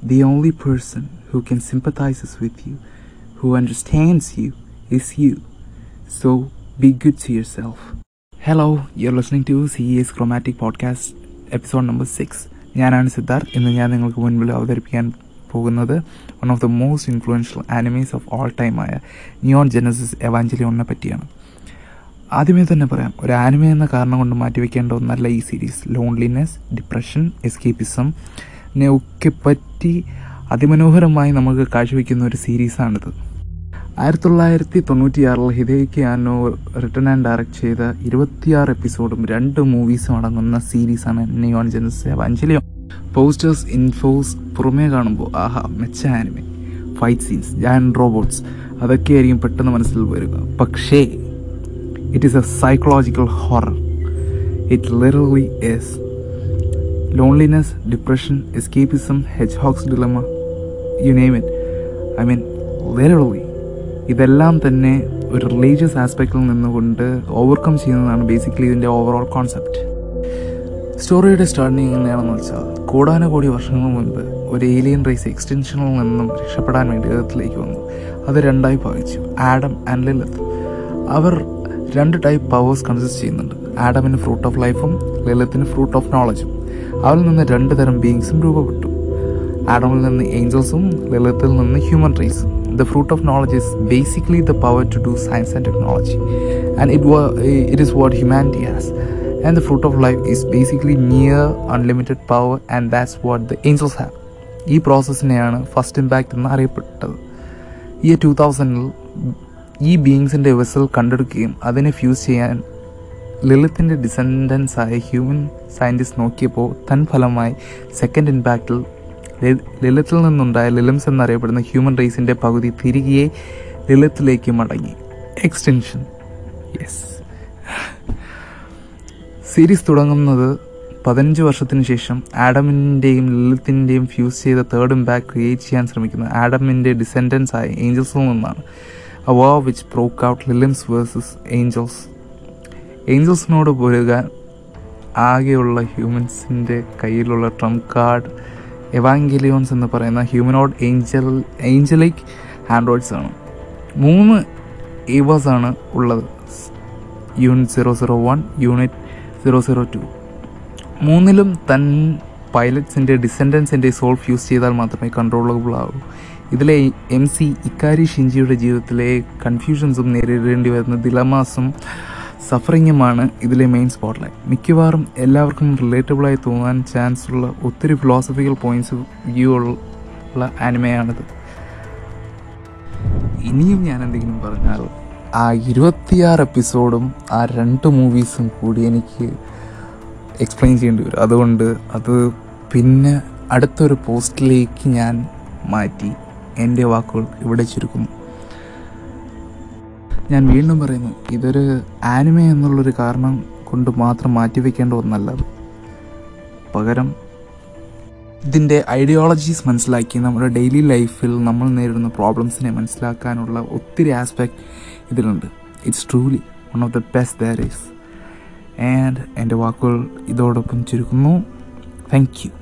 the only person who can sympathizes with you, who understands you, is you. So be good to yourself. Hello, you're listening to CES Chromatic Podcast, episode number 6. ഞാനാണ് സിദ്ധാർത്ഥ് ഇന്ന് ഞാൻ നിങ്ങൾക്ക് മുൻപിൽ അവതരിപ്പിക്കാൻ പോകുന്നത് one of the most influential animes of all time ആയ Neon Genesis എവാഞ്ചലിയോണിനെ പറ്റിയാണ് ആദ്യമേ തന്നെ പറയാം ഒരു ആനിമ എന്ന കാരണം കൊണ്ട് മാറ്റിവെക്കേണ്ട ഒന്നല്ല ഈ സീരീസ് ലോൺലിനെസ് ഡിപ്രഷൻ എസ്കേപ്പിസം നെ ഒക്കെ പറ്റി അതിമനോഹരമായി നമുക്ക് കാഴ്ചവെക്കുന്ന ഒരു സീരീസാണിത് ആയിരത്തി തൊള്ളായിരത്തി തൊണ്ണൂറ്റിയാറിൽ Hideaki Anno written and direct ചെയ്ത ഇരുപത്തിയാറ് എപ്പിസോഡും രണ്ട് മൂവീസും അടങ്ങുന്ന സീരീസാണ് നിയോൺ ജെനസ് എവാഞ്ചലിയോൺ പോസ്റ്റേഴ്സ് ഇൻഫോസ് പുറമേ കാണുമ്പോൾ ആഹാ mecha anime fight scenes giant robots അതൊക്കെയായിരിക്കും പെട്ടെന്ന് മനസ്സിൽ വരിക പക്ഷേ it is a psychological horror it ലിറലി is loneliness depression escapism hedgehogs dilemma you name it I mean ലിറലി ഇതെല്ലാം തന്നെ ഒരു റിലീജിയസ് ആസ്പെക്റ്റിൽ നിന്നുകൊണ്ട് ഓവർകം ചെയ്യുന്നതാണ് ബേസിക്കലി ഇതിൻ്റെ ഓവറോൾ കോൺസെപ്റ്റ് സ്റ്റോറിയുടെ സ്റ്റാർട്ടിങ് എങ്ങനെയാണെന്ന് വെച്ചാൽ കോടാനുകോടി വർഷങ്ങൾ മുൻപ് ഒരു ഏലിയൻ റേസ് എക്സ്റ്റൻഷനിൽ നിന്നും രക്ഷപ്പെടാൻ വേണ്ടി എർത്തിലേക്ക് വന്നു അത് രണ്ടായി ഭാഗിച്ചു ആഡം ആൻഡ് ലിലത്ത് അവർ രണ്ട് ടൈപ്പ് പവേഴ്സ് കൺസിസ്റ്റ് ചെയ്യുന്നുണ്ട് ആഡമിന് ഫ്രൂട്ട് ഓഫ് ലൈഫും ലളിത്തിന് ഫ്രൂട്ട് ഓഫ് നോളജും അവരിൽ നിന്ന് രണ്ട് തരം ബീങ്സും രൂപപ്പെട്ടു ആഡമിൽ നിന്ന് ഏഞ്ചൽസും ലളിത്തിൽ നിന്ന് ഹ്യൂമൻ റേസും the fruit of knowledge is basically the power to do science and technology and it it is what humanity has and the fruit of life is basically near unlimited power and that's what the angels have ഈ പ്രോസസ്സിനെയാണ് first impact എന്ന് അറിയപ്പെട്ടത് ഈ two തൗസൻഡിൽ ഈ ബീങ്സിൻ്റെ vessel കണ്ടെടുക്കുകയും അതിനെ fuse ചെയ്യാൻ ലളിത്തിൻ്റെ descendants ആയ human scientist നോക്കിയപ്പോൾ തൻ ഫലമായി സെക്കൻഡ് ഇമ്പാക്റ്റിൽ ലളിത്തിൽ നിന്നുണ്ടായ ലിലംസ് എന്നറിയപ്പെടുന്ന ഹ്യൂമൻ റേസിൻ്റെ പകുതി തിരികെ ലളിത്തിലേക്ക് മടങ്ങി എക്സ്റ്റൻഷൻ യെസ് സീരീസ് തുടങ്ങുന്നത് പതിനഞ്ച് വർഷത്തിന് ശേഷം ആഡമിൻ്റെയും ലിലിത്തിൻ്റെയും ഫ്യൂസ് ചെയ്ത തേർഡ് ഇമ്പാക്ട് ക്രിയേറ്റ് ചെയ്യാൻ ശ്രമിക്കുന്ന ആഡമിൻ്റെ ഡിസെൻഡൻസ് ആയ ഏഞ്ചൽസിൽ നിന്നാണ് a war which broke out Lilims versus angels ഏഞ്ചൽസിനോട് പൊരുകാൻ ആകെയുള്ള ഹ്യൂമൻസിൻ്റെ കയ്യിലുള്ള ട്രംപ് കാർഡ് എവാങ്കലിയോൺസ് എന്ന് പറയുന്ന ഹ്യൂമനോഡ് ഏഞ്ചൽ ഏഞ്ചലിക് ആൻഡ്രോയിഡ്സ് ആണ് മൂന്ന് ഏവാസ് ആണ് ഉള്ളത് unit zero zero one unit zero zero two മൂന്നിലും തൻ പൈലറ്റ്സിൻ്റെ ഡിസെൻഡൻസിൻ്റെ സോൾ ഫ്യൂസ് ചെയ്താൽ മാത്രമേ കൺട്രോളബിൾ ആകൂ ഇതിലെ എം സി ഇക്കാരി ഷിഞ്ചിയുടെ ജീവിതത്തിലെ കൺഫ്യൂഷൻസും നേരിടേണ്ടി വരുന്ന ദിലമാസും സഫറിങ്ങുമാണ് ഇതിലെ മെയിൻ സ്പോട്ട്ലൈറ്റ് മിക്കവാറും എല്ലാവർക്കും റിലേറ്റബിളായി തോന്നാൻ ചാൻസ് ഉള്ള ഒത്തിരി ഫിലോസഫിക്കൽ പോയിന്റ്സ് വ്യൂ ഉള്ള ആനിമയാണിത് ഇനിയും ഞാൻ എന്തെങ്കിലും പറഞ്ഞാൽ ആ ഇരുപത്തിയാറ് എപ്പിസോഡും ആ രണ്ട് മൂവീസും കൂടി എനിക്ക് എക്സ്പ്ലെയിൻ ചെയ്യേണ്ടി വരും അതുകൊണ്ട് അത് പിന്നെ അടുത്തൊരു പോസ്റ്റിലേക്ക് ഞാൻ മാറ്റി എൻ്റെ വാക്കുകൾ ഇവിടെ ചുരുക്കുന്നു ഞാൻ വീണ്ടും പറയുന്നു ഇതൊരു ആനിമ എന്നുള്ളൊരു കാരണം കൊണ്ട് മാത്രം മാറ്റിവെക്കേണ്ട ഒന്നല്ല അത് പകരം ഇതിൻ്റെ ഐഡിയോളജീസ് മനസ്സിലാക്കി നമ്മുടെ ഡെയിലി ലൈഫിൽ നമ്മൾ നേരിടുന്ന പ്രോബ്ലംസിനെ മനസ്സിലാക്കാനുള്ള ഒത്തിരി ആസ്പെക്ട് ഇതിലുണ്ട് it's truly one of the best there is and എൻ്റെ വാക്കുകൾ ഇതോടൊപ്പം ചുരുക്കുന്നു താങ്ക് യു